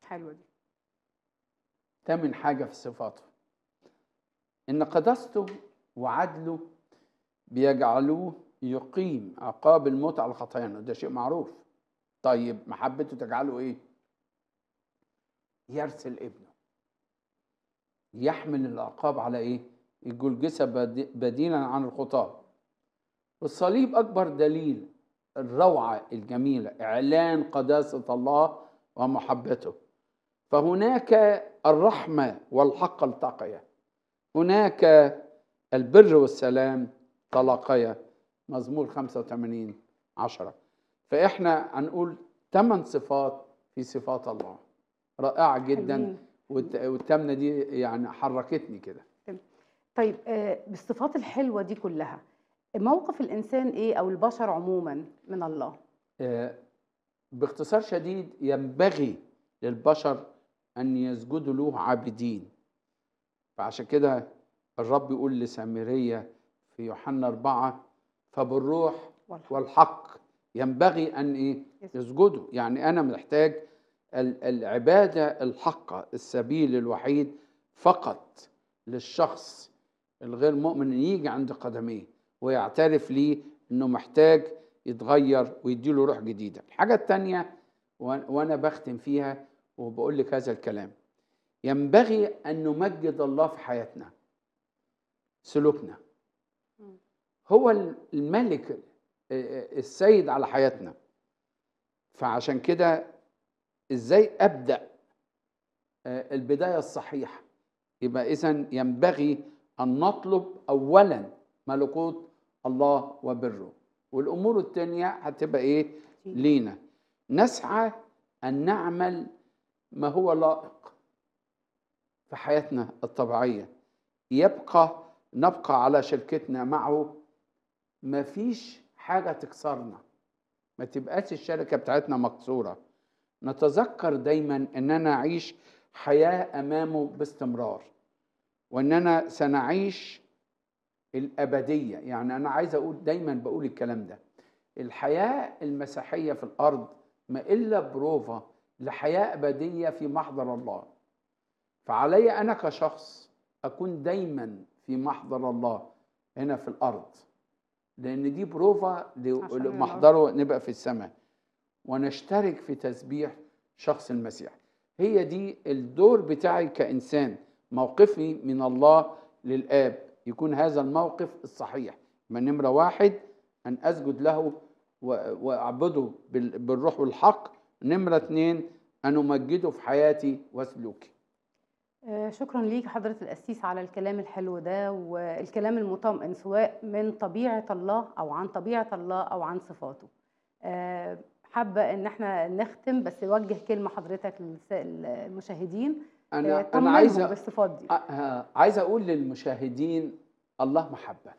حلوه دي تامن حاجة في صفاته إن قداسته وعدله بيجعلوه يقيم عقاب الموت على خطايانا ده شيء معروف طيب محبته تجعله إيه؟ يرسل ابنه يحمل العقاب على إيه؟ الجلجسة بدي- بديلا عن الخطاة والصليب أكبر دليل الروعة الجميلة إعلان قداسة الله ومحبته فهناك الرحمة والحق التقيا هناك البر والسلام تلاقيا مزمور 85 عشرة فإحنا هنقول ثمان صفات في صفات الله رائعة جدا حلوين. والت- والتامنة دي يعني حركتني كده طيب آه، بالصفات الحلوه دي كلها موقف الانسان ايه او البشر عموما من الله آه، باختصار شديد ينبغي للبشر أن يسجدوا له عابدين فعشان كده الرب يقول لسامرية في يوحنا أربعة فبالروح والحق. والحق ينبغي أن إيه يسجدوا يعني أنا محتاج ال- العبادة الحقة السبيل الوحيد فقط للشخص الغير مؤمن أن يجي عند قدميه ويعترف ليه أنه محتاج يتغير ويديله روح جديدة الحاجة التانية وأ- وأنا بختم فيها وبقول لك هذا الكلام ينبغي أن نمجد الله في حياتنا سلوكنا مم. هو الملك السيد على حياتنا فعشان كده ازاي ابدا آه، البدايه الصحيحه يبقى اذا ينبغي ان نطلب اولا ملكوت الله وبره والامور التانية هتبقى ايه لينا نسعى ان نعمل ما هو لائق في حياتنا الطبيعيه يبقى نبقى على شركتنا معه ما فيش حاجه تكسرنا ما تبقاش الشركه بتاعتنا مكسوره نتذكر دايما اننا نعيش حياه امامه باستمرار واننا سنعيش الابديه يعني انا عايز اقول دايما بقول الكلام ده الحياه المسيحيه في الارض ما الا بروفا لحياه ابديه في محضر الله فعلي انا كشخص اكون دايما في محضر الله هنا في الارض لان دي بروفا ل- عشان لمحضره نبقى في السماء ونشترك في تسبيح شخص المسيح هي دي الدور بتاعي كانسان موقفي من الله للاب يكون هذا الموقف الصحيح من نمره واحد ان اسجد له و- واعبده بال- بالروح والحق نمره اثنين ان امجده في حياتي وسلوكي آه، شكرا ليك حضرة القسيس على الكلام الحلو ده والكلام المطمئن سواء من طبيعة الله أو عن طبيعة الله أو عن صفاته آه، حابة إن احنا نختم بس وجه كلمة حضرتك للمشاهدين انا انا طمنهم عايز بالصفات دي أ- آه، عايز اقول للمشاهدين الله محبه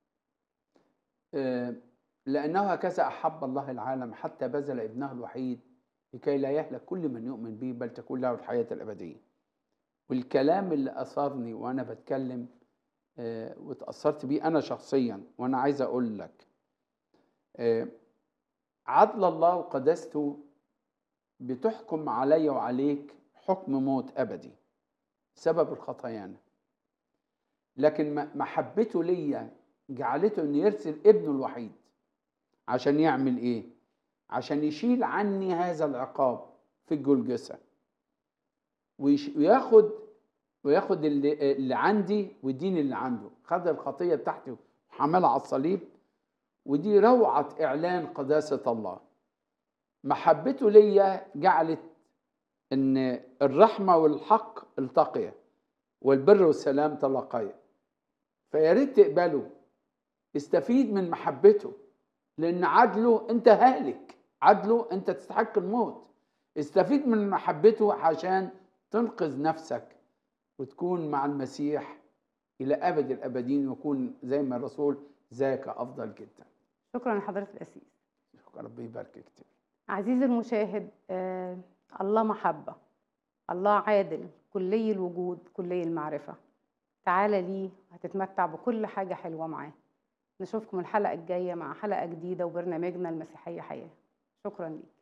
آه، لانه هكذا احب الله العالم حتى بذل ابنه الوحيد لكي لا يهلك كل من يؤمن به بل تكون له الحياه الابديه والكلام اللي اثرني وانا بتكلم آه، وتاثرت بيه انا شخصيا وانا عايز اقول لك آه، عدل الله وقداسته بتحكم علي وعليك حكم موت ابدي سبب الخطايانا لكن م- محبته ليا جعلته انه يرسل ابنه الوحيد عشان يعمل ايه عشان يشيل عني هذا العقاب في الجلجسة ويش- وياخد وياخد اللي, اللي عندي ويديني اللي عنده خد الخطية بتاعتي وحملها على الصليب ودي روعة إعلان قداسة الله محبته ليا جعلت ان الرحمه والحق التقيا والبر والسلام تلاقيا فيا ريت تقبله استفيد من محبته لان عدله انت هالك عدله انت تستحق الموت استفيد من محبته عشان تنقذ نفسك وتكون مع المسيح الى ابد الابدين ويكون زي ما الرسول ذاك افضل جدا شكرا لحضرة القسيس ربي يباركك كتير عزيزي المشاهد آه الله محبة الله عادل كلي الوجود كلي المعرفة تعالى ليه هتتمتع بكل حاجة حلوة معاه نشوفكم الحلقة الجاية مع حلقة جديدة وبرنامجنا المسيحية حياة شكرا ليك